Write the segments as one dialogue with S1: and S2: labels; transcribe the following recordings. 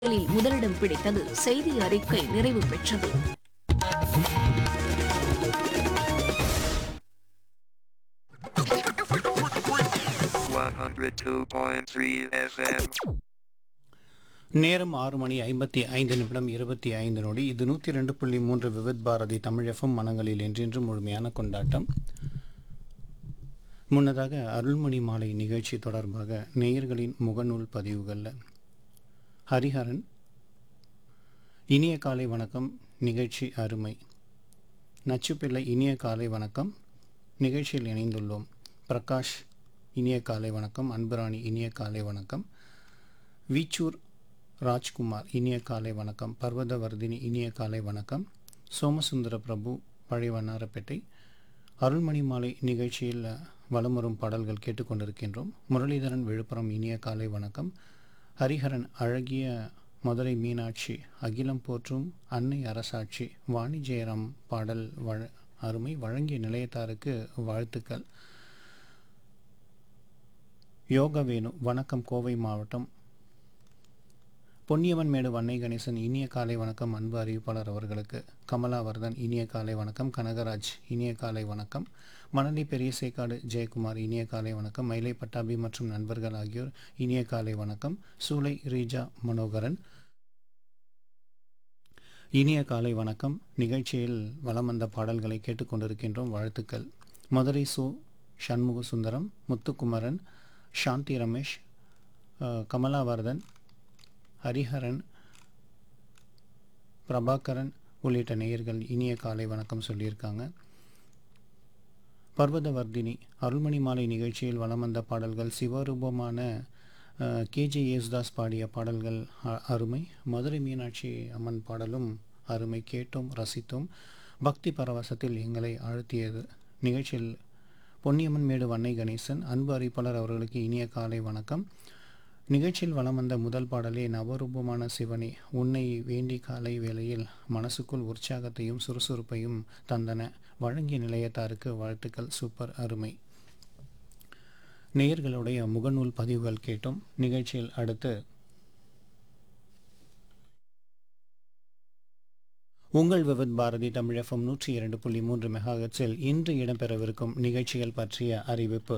S1: முதலில் முதலிடம் பிடித்தது செய்தி அறிக்கை நிறைவு பெற்றது
S2: 102.3 FM.
S3: நேரம் ஆறு மணி ஐம்பத்தி ஐந்து நிமிடம் இருபத்தி ஐந்து நொடி இது நூற்றி ரெண்டு புள்ளி மூன்று விவித் பாரதி தமிழகம் மனங்களில் என்றென்றும் முழுமையான கொண்டாட்டம் முன்னதாக அருள்மணி மாலை நிகழ்ச்சி தொடர்பாக நேயர்களின் முகநூல் பதிவுகளில் ஹரிஹரன் இனிய காலை வணக்கம் நிகழ்ச்சி அருமை நச்சுப்பிள்ளை இனிய காலை வணக்கம் நிகழ்ச்சியில் இணைந்துள்ளோம் பிரகாஷ் இனிய காலை வணக்கம் அன்புராணி இனிய காலை வணக்கம் வீச்சூர் ராஜ்குமார் இனிய காலை வணக்கம் பர்வதவர்தினி இனிய காலை வணக்கம் சோமசுந்தர பிரபு பழைய வண்ணாரப்பேட்டை அருள்மணி மாலை நிகழ்ச்சியில் வலம் வரும் பாடல்கள் கேட்டுக்கொண்டிருக்கின்றோம் முரளிதரன் விழுப்புரம் இனிய காலை வணக்கம் ஹரிஹரன் அழகிய மதுரை மீனாட்சி அகிலம் போற்றும் அன்னை அரசாட்சி வாணி ஜெயராம் பாடல் வழ அருமை வழங்கிய நிலையத்தாருக்கு வாழ்த்துக்கள் யோகவேணு வணக்கம் கோவை மாவட்டம் பொன்னியவன் மேடு வன்னை கணேசன் இனிய காலை வணக்கம் அன்பு அறிவிப்பாளர் அவர்களுக்கு கமலாவர்தன் இனிய காலை வணக்கம் கனகராஜ் இனிய காலை வணக்கம் மணலி பெரிய சேக்காடு ஜெயக்குமார் இனிய காலை வணக்கம் மயிலை பட்டாபி மற்றும் நண்பர்கள் ஆகியோர் இனிய காலை வணக்கம் சூளை ரீஜா மனோகரன் இனிய காலை வணக்கம் நிகழ்ச்சியில் வலம் வந்த பாடல்களை கேட்டுக்கொண்டிருக்கின்றோம் வாழ்த்துக்கள் மதுரை சு சண்முக சுந்தரம் முத்துக்குமரன் சாந்தி ரமேஷ் அஹ், கமலாவர்தன் ஹரிஹரன் பிரபாகரன் உள்ளிட்ட நேயர்கள் இனிய காலை வணக்கம் சொல்லியிருக்காங்க பர்வதவர்தினி அருள்மணி மாலை நிகழ்ச்சியில் வலம் வந்த பாடல்கள் சிவரூபமான கேஜே யேசுதாஸ் பாடிய பாடல்கள் அ- அருமை மதுரை மீனாட்சி அம்மன் பாடலும் அருமை கேட்டோம் ரசித்தோம் பக்தி பரவசத்தில் எங்களை ஆழ்த்தியது நிகழ்ச்சியில் பொன்னியம்மன் மேடு வன்னை கணேசன் அன்பு அறிப்பாளர் அவர்களுக்கு இனிய காலை வணக்கம் நிகழ்ச்சியில் வலம் வந்த முதல் பாடலே நவரூபமான சிவனே உன்னை வேண்டி காலை வேளையில் மனசுக்குள் உற்சாகத்தையும் சுறுசுறுப்பையும் தந்தன வழங்கிய நிலையத்தாருக்கு வாழ்த்துக்கள் சூப்பர் அருமை நேயர்களுடைய முகநூல் பதிவுகள் கேட்டோம் நிகழ்ச்சியில் அடுத்து உங்கள் விவித் பாரதி தமிழகம் நூற்றி இரண்டு புள்ளி மூன்று மெகாஹெட்ஸில் இன்று இடம்பெறவிருக்கும் நிகழ்ச்சிகள் பற்றிய அறிவிப்பு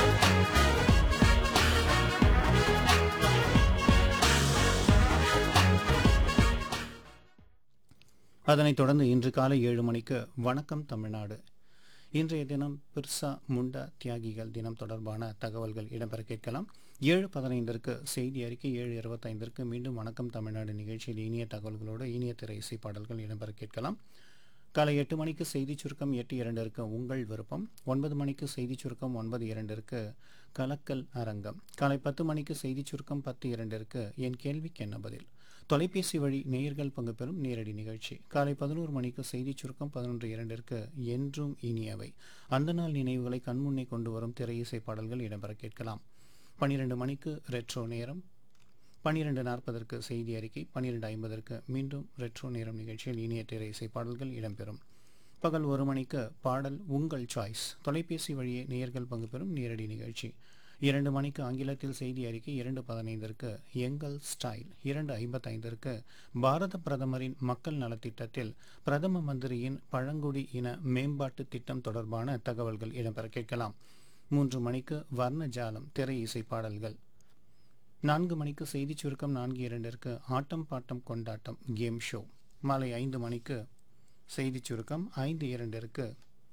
S3: அதனைத் தொடர்ந்து இன்று காலை ஏழு மணிக்கு வணக்கம் தமிழ்நாடு இன்றைய தினம் பிர்சா முண்டா தியாகிகள் தினம் தொடர்பான தகவல்கள் இடம்பெற கேட்கலாம் ஏழு பதினைந்திற்கு செய்தி அறிக்கை ஏழு இருபத்தைந்திற்கு மீண்டும் வணக்கம் தமிழ்நாடு நிகழ்ச்சியில் இனிய தகவல்களோடு இனிய திரை இசை பாடல்கள் இடம்பெற கேட்கலாம் காலை எட்டு மணிக்கு செய்தி சுருக்கம் எட்டு இரண்டிற்கு உங்கள் விருப்பம் ஒன்பது மணிக்கு செய்தி சுருக்கம் ஒன்பது இரண்டிற்கு கலக்கல் அரங்கம் காலை பத்து மணிக்கு செய்தி சுருக்கம் பத்து இரண்டிற்கு என் கேள்விக்கு என்ன பதில் தொலைபேசி வழி நேயர்கள் பங்கு பெறும் நேரடி நிகழ்ச்சி காலை பதினோரு மணிக்கு செய்தி சுருக்கம் பதினொன்று இரண்டிற்கு என்றும் இனியவை அந்த நாள் நினைவுகளை கண்முன்னே கொண்டு வரும் திரை இசை பாடல்கள் இடம்பெற கேட்கலாம் பன்னிரண்டு மணிக்கு ரெட்ரோ நேரம் பன்னிரெண்டு நாற்பதற்கு செய்தி அறிக்கை பன்னிரெண்டு ஐம்பதற்கு மீண்டும் ரெட்ரோ நேரம் நிகழ்ச்சியில் இனிய திரை இசை பாடல்கள் இடம்பெறும் பகல் ஒரு மணிக்கு பாடல் உங்கள் சாய்ஸ் தொலைபேசி வழியே நேயர்கள் பங்கு பெறும் நேரடி நிகழ்ச்சி இரண்டு மணிக்கு ஆங்கிலத்தில் செய்தி அறிக்கை இரண்டு பதினைந்திற்கு எங்கள் ஸ்டைல் இரண்டு ஐம்பத்தைந்திற்கு பாரத பிரதமரின் மக்கள் நலத்திட்டத்தில் பிரதம மந்திரியின் பழங்குடி இன மேம்பாட்டு திட்டம் தொடர்பான தகவல்கள் இடம்பெற கேட்கலாம் மூன்று மணிக்கு வர்ண ஜாலம் திரை இசை பாடல்கள் நான்கு மணிக்கு செய்தி சுருக்கம் நான்கு இரண்டிற்கு ஆட்டம் பாட்டம் கொண்டாட்டம் கேம் ஷோ மாலை ஐந்து மணிக்கு செய்தி சுருக்கம் ஐந்து இரண்டிற்கு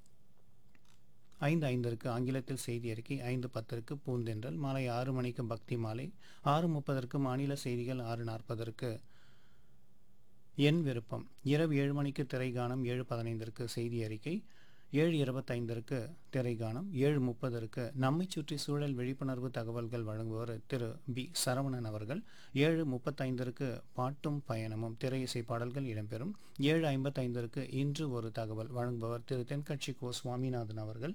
S3: ஐந்து ஐந்திற்கு ஆங்கிலத்தில் செய்தி அறிக்கை ஐந்து பத்திற்கு பூந்தென்றல் மாலை ஆறு மணிக்கு பக்தி மாலை ஆறு முப்பதற்கு மாநில செய்திகள் ஆறு நாற்பதற்கு என் விருப்பம் இரவு ஏழு மணிக்கு திரைகானம் ஏழு பதினைந்திற்கு செய்தி அறிக்கை ஏழு இருபத்தைந்திற்கு திரைகானம் ஏழு முப்பதற்கு நம்மை சுற்றி சூழல் விழிப்புணர்வு தகவல்கள் வழங்குபவர் திரு பி சரவணன் அவர்கள் ஏழு முப்பத்தைந்திற்கு பாட்டும் பயணமும் திரை இசை பாடல்கள் இடம்பெறும் ஏழு ஐம்பத்தைந்திற்கு இன்று ஒரு தகவல் வழங்குபவர் திரு தென்கட்சி கோ சுவாமிநாதன் அவர்கள்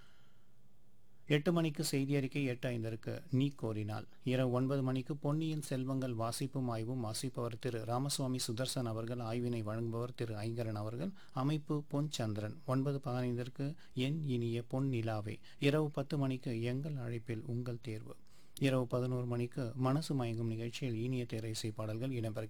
S3: எட்டு மணிக்கு செய்தி அறிக்கை எட்டு ஐந்திற்கு நீ கோரினால் இரவு ஒன்பது மணிக்கு பொன்னியின் செல்வங்கள் வாசிப்பும் ஆய்வும் வாசிப்பவர் திரு ராமசுவாமி சுதர்சன் அவர்கள் ஆய்வினை வழங்குபவர் திரு ஐங்கரன் அவர்கள் அமைப்பு பொன் சந்திரன் ஒன்பது பதினைந்திற்கு என் இனிய பொன் நிலாவே இரவு பத்து மணிக்கு எங்கள் அழைப்பில் உங்கள் தேர்வு இரவு பதினோரு மணிக்கு மனசு மயங்கும் நிகழ்ச்சியில் இனிய திரைசை பாடல்கள் இடம்பெற